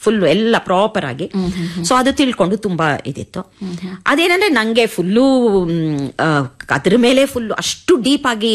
Full ಎಲ್ಲ proper ಆಗಿ so ಅದು ತಿಳ್ಕೊಂಡು ತುಂಬಾ ಇದಿತ್ತು ಅದೇನಂದ್ರೆ ನಂಗೆ ಫುಲ್ಲು ಅದ್ರ ಮೇಲೆ ಫುಲ್ ಅಷ್ಟು ಡೀಪ್ ಆಗಿ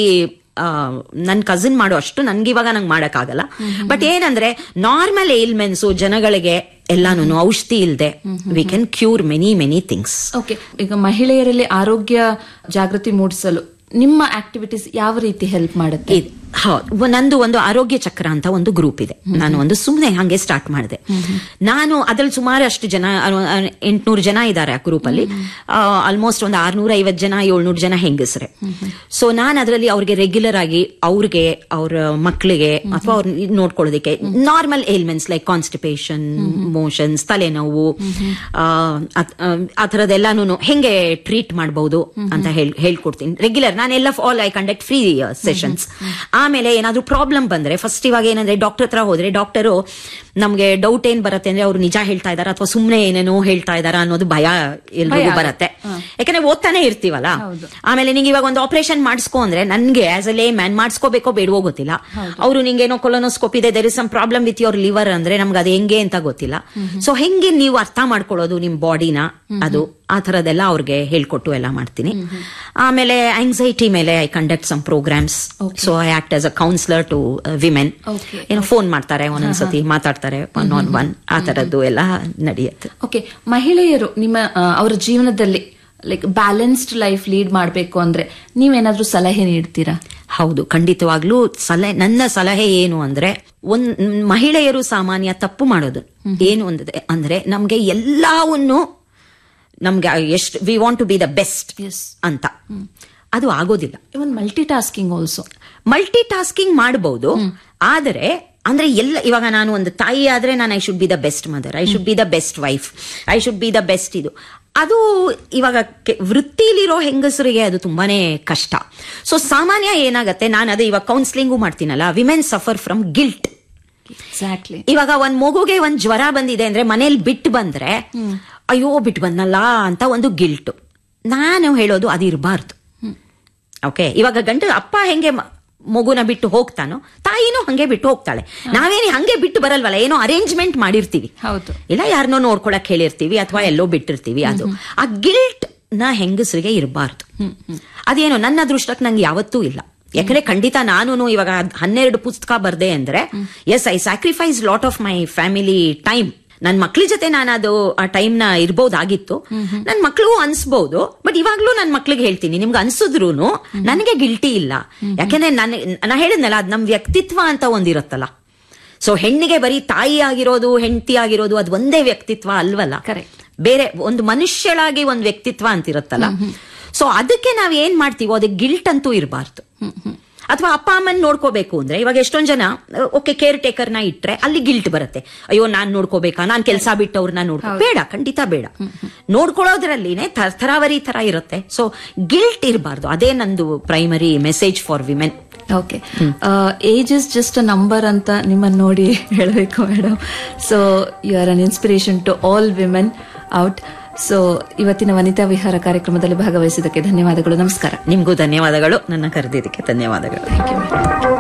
ನನ್ನ ಕಸಿನ್ ಮಾಡೋ ಅಷ್ಟು ನನ್ಗೆ ಇವಾಗ ನಂಗೆ ಮಾಡಕ್ಕಾಗಲ್ಲ ಬಟ್ ಏನಂದ್ರೆ ನಾರ್ಮಲ್ ಏಲ್ಮೆನ್ಸು ಜನಗಳಿಗೆ ಎಲ್ಲಾನು ಔಷಧಿ ಇಲ್ದೆ we can cure many many things okay ಈಗ ಮಹಿಳೆಯರಲ್ಲಿ ಆರೋಗ್ಯ ಜಾಗೃತಿ ಮೂಡಿಸಲು ನಿಮ್ಮ ಆಕ್ಟಿವಿಟೀಸ್ ಯಾವ ರೀತಿ ಹೆಲ್ಪ್ ಮಾಡುತ್ತೆ ಇದ್- ಹೌದು ನಂದು ಒಂದು ಆರೋಗ್ಯ ಚಕ್ರ ಅಂತ ಒಂದು ಗ್ರೂಪ್ ಇದೆ ನಾನು ಒಂದು ಸುಮ್ಮನೆ ಹಂಗೆ ಸ್ಟಾರ್ಟ್ ಮಾಡಿದೆ ನಾನು ಅದ್ರಲ್ಲಿ ಸುಮಾರು ಅಷ್ಟು ಜನ ಎಂಟ್ನೂರು ಜನ ಇದ್ದಾರೆ ಆ ಗ್ರೂಪ್ ಅಲ್ಲಿ ಆಲ್ಮೋಸ್ಟ್ ಒಂದು ಆರ್ನೂರ ಐವತ್ತು ಜನ ಏಳ್ನೂರು ಜನ ಹೆಂಗಸ್ರೆ ಸೊ ನಾನು ಅದರಲ್ಲಿ ಅವ್ರಿಗೆ ರೆಗ್ಯುಲರ್ ಆಗಿ ಅವ್ರಿಗೆ ಅವ್ರ ಮಕ್ಕಳಿಗೆ ಅಥವಾ ಅವ್ರ ನೋಡ್ಕೊಳ್ಳೋದಕ್ಕೆ normal ailments like constipation motions ತಲೆನೋವು ಆ, ಅದ್- ಆ, ಆ ಥರದ್ದೆಲ್ಲಾನು ಹೆಂಗೆ ಟ್ರೀಟ್ ಮಾಡಬಹುದು ಅಂತ ಹೇಳ್ ಹೇಳ್ಕೊಡ್ತೀನಿ ರೆಗ್ಯುಲರ್ ನಾನೆಲ್ಲ all I conduct free sessions ಆಮೇಲೆ ಏನಾದ್ರೂ ಪ್ರಾಬ್ಲಮ್ ಬಂದ್ರೆ ಫಸ್ಟ್ ಇವಾಗ ಏನಂದ್ರೆ ಡಾಕ್ಟರ್ ಹತ್ರ ಹೋದ್ರೆ ಡಾಕ್ಟರು ನಮ್ಗೆ ಡೌಟ್ ಏನ್ ಬರುತ್ತೆ ಅಂದ್ರೆ ಅವ್ರು ನಿಜ ಹೇಳ್ತಾ ಇದಾರ ಅಥವಾ ಸುಮ್ನೆ ಏನೇನೋ ಹೇಳ್ತಾ ಇದಾರ ಅನ್ನೋದು ಭಯ ಎಲ್ರಿಗೂ ಬರುತ್ತೆ ಯಾಕಂದ್ರೆ ಓದ್ತಾನೆ ಇರ್ತೀವಲ್ಲ ಆಮೇಲೆ ನಿಂಗೆ ಇವಾಗ ಒಂದು ಆಪರೇಷನ್ ಮಾಡಿಸ್ಕೊ ಅಂದ್ರೆ ನನ್ಗೆ ಆಸ್ ಅ ಲೇ ಮ್ಯಾನ್ ಮಾಡಿಸ್ಕೋಬೇಕೋ ಬೇಡವೋ ಗೊತ್ತಿಲ್ಲ ಅವರು ನಿಂಗೇನೋ ಕೊಲೋನೋಸ್ಕೋಪ್ ಇದೆ there is some problem with your liver ಅಂದ್ರೆ ನಮ್ಗೆ ಅದು ಹೆಂಗೆ ಅಂತ ಗೊತ್ತಿಲ್ಲ ಸೊ ಹೆಂಗೆ ನೀವು ಅರ್ಥ ಮಾಡ್ಕೊಳ್ಳೋದು ನಿಮ್ ಬಾಡಿನ ಅದು ಆ ತರದೆಲ್ಲ ಅವ್ರಿಗೆ ಹೇಳ್ಕೊಟ್ಟು ಎಲ್ಲ ಮಾಡ್ತೀನಿ ಆಮೇಲೆ ಆಂಗ್ಸೈಟಿ ಮೇಲೆ I conduct some programs so I act as a counsellor to women Okay. ಏನೋ ಫೋನ್ ಮಾಡ್ತಾರೆ ಒಂದೊಂದ್ಸತಿ ಮಾತಾಡ್ತಾರೆ ಒನ್ ಆನ್ ಒನ್ ಆ ತರದ್ದು ಎಲ್ಲ ನಡೆಯುತ್ತೆ ಓಕೆ ಮಹಿಳೆಯರು ನಿಮ್ಮ ಆ, ಅವರ ಜೀವನದಲ್ಲಿ ಲೈಕ್ ಬ್ಯಾಲೆನ್ಸ್ಡ್ ಲೈಫ್ ಲೀಡ್ ಮಾಡಬೇಕು ಅಂದ್ರೆ ನೀವೇನಾದ್ರೂ ಸಲಹೆ ನೀಡ್ತೀರಾ ಹೌದು ಖಂಡಿತವಾಗ್ಲೂ ಸಲಹೆ ನನ್ನ ಸಲಹೆ ಏನು ಅಂದ್ರೆ ಒಂದ್ ಮಹಿಳೆಯರು ಸಾಮಾನ್ಯ ತಪ್ಪು ಮಾಡೋದು ಏನು ಅಂದ್ರೆ ಅಂದ್ರೆ ನಮ್ಗೆ ಎಲ್ಲವನ್ನು ನಮ್ಗೆ ಎಷ್ಟು we want to be the best Yes. ಅಂತ ಅದು ಆಗೋದಿಲ್ಲ even multitasking also multitasking ಮಾಡಬಹುದು ಆದರೆ ಅಂದ್ರೆ ಎಲ್ಲ ಇವಾಗ ನಾನು ಒಂದು ತಾಯಿ ಆದ್ರೆ ನಾನು I should be the best mother I should be the best wife I should be the best ಇದು ಅದು ಇವಾಗ ಕೆ- ವೃತ್ತಿಲಿರೋ ಹೆಂಗಸರಿಗೆ ಅದು ತುಂಬಾನೇ ಕಷ್ಟ ಸೊ ಸಾಮಾನ್ಯ ಏನಾಗತ್ತೆ ನಾನು ಅದೇ ಇವಾಗ ಕೌನ್ಸಿಲಿಂಗು ಮಾಡ್ತೀನಲ್ಲ women suffer from guilt exactly ಇವಾಗ ಒಂದ್ ಮಗುಗೆ ಒಂದ್ ಜ್ವರ ಬಂದಿದೆ ಅಂದ್ರೆ ಮನೇಲಿ ಬಿಟ್ಟು ಬಂದ್ರೆ ಅಯ್ಯೋ ಬಿಟ್ಟು ಬಂದಲ್ಲ ಅಂತ ಒಂದು ಗಿಲ್ಟು ನಾನು ಹೇಳೋದು ಅದು ಇರಬಾರ್ದು ಓಕೆ ಇವಾಗ ಗಂಡ ಅಪ್ಪ ಹೆಂಗೆ ಮ- ಮಗುನ ಬಿಟ್ಟು ಹೋಗ್ತಾನೋ ತಾಯಿನೂ ಹಂಗೆ ಬಿಟ್ಟು ಹೋಗ್ತಾಳೆ ನಾವೇನು ಹಂಗೆ ಬಿಟ್ಟು ಬರಲ್ವಲ್ಲ ಏನೋ ಅರೇಂಜ್ಮೆಂಟ್ ಮಾಡಿರ್ತೀವಿ ಹೌದು ಇಲ್ಲ ಯಾರನ್ನೋ ನೋಡ್ಕೊಳಕ್ ಹೇಳಿರ್ತೀವಿ ಅಥವಾ ಎಲ್ಲೋ ಬಿಟ್ಟಿರ್ತೀವಿ ಅದು ಆ ಗಿಲ್ಟ್ ನ ಹೆಂಗಸರಿಗೆ ಇರಬಾರ್ದು ಅದೇನೋ ನನ್ನ ದೃಷ್ಟಕ್ಕೆ ನಂಗೆ ಯಾವತ್ತೂ ಇಲ್ಲ ಯಾಕಂದ್ರೆ ಖಂಡಿತ ನಾನು ಇವಾಗ ಹನ್ನೆರಡು ಪುಸ್ತಕ ಬರ್ದೆ ಅಂದ್ರೆ yes I sacrifice lot of my family time ನನ್ ಮಕ್ಳ ಜೊತೆ ನಾನು ಅದು ಆ ಟೈಮ್ ನ ಇರ್ಬೋದಾಗಿತ್ತು ನನ್ ಮಕ್ಳಿಗೂ ಅನ್ಸ್ಬಹುದು ಬಟ್ ಇವಾಗ್ಲೂ ನನ್ ಮಕ್ಳಿಗೆ ಹೇಳ್ತೀನಿ ನಿಮ್ಗೆ ಅನ್ಸಿದ್ರು ನನಗೆ ಗಿಲ್ಟಿ ಇಲ್ಲ ಯಾಕಂದ್ರೆ ನನ್ ನಾ ಹೇಳಿದ್ನಲ್ಲ ಅದ್ ನಮ್ ವ್ಯಕ್ತಿತ್ವ ಅಂತ ಒಂದಿರುತ್ತಲ್ಲ ಸೊ ಹೆಣ್ಣಿಗೆ ಬರೀ ತಾಯಿ ಆಗಿರೋದು ಹೆಂಡತಿ ಆಗಿರೋದು ಅದು ಒಂದೇ ವ್ಯಕ್ತಿತ್ವ ಅಲ್ವಲ್ಲ Correct. ಬೇರೆ ಒಂದು ಮನುಷ್ಯಳಾಗಿ ಒಂದು ವ್ಯಕ್ತಿತ್ವ ಅಂತ ಇರುತ್ತಲ್ಲ ಸೊ ಅದಕ್ಕೆ ನಾವ್ ಏನ್ ಮಾಡ್ತೀವೋ ಅದಕ್ಕೆ ಗಿಲ್ಟ್ ಅಂತೂ ಇರಬಾರ್ದು ಅಥವಾ ಅಪ್ಪ ಅಮ್ಮನ್ ನೋಡ್ಕೋಬೇಕು ಅಂದ್ರೆ ಇವಾಗ ಎಷ್ಟೊಂದ್ ಜನ ಓಕೆ ಕೇರ್ ಟೇಕರ್ ನ ಇಟ್ರೆ ಅಲ್ಲಿ ಗಿಲ್ಟ್ ಬರುತ್ತೆ ಅಯ್ಯೋ ನಾನ್ ನೋಡ್ಕೋಬೇಕಾ ನಾನ್ ಕೆಲಸ ಬಿಟ್ಟವ್ರನ್ನ ನೋಡ್ಕೋ ಬೇಡ ಖಂಡಿತ ಬೇಡ ನೋಡ್ಕೊಳ್ಳೋದ್ರಲ್ಲಿನೇ ತ- ತರಾವರಿ ತರ ಇರುತ್ತೆ ಸೊ ಗಿಲ್ಟ್ ಇರಬಾರ್ದು ಅದೇ ನಂದು primary message for women okay age is just a number ಅಂತ ನಿಮ್ಮನ್ನ ನೋಡಿ ಹೇಳಬೇಕು madam so you are an inspiration to all women out so ಇವತ್ತಿನ ವನಿತಾ ವಿಹಾರ ಕಾರ್ಯಕ್ರಮದಲ್ಲಿ ಭಾಗವಹಿಸಿದ್ದಕ್ಕೆ ಧನ್ಯವಾದಗಳು ನಮಸ್ಕಾರ ನಿಮ್ಗೂ ಧನ್ಯವಾದಗಳು ನನ್ನ ಕರೆದಿದ್ದಕ್ಕೆ ಧನ್ಯವಾದಗಳು ಥ್ಯಾಂಕ್ ಯು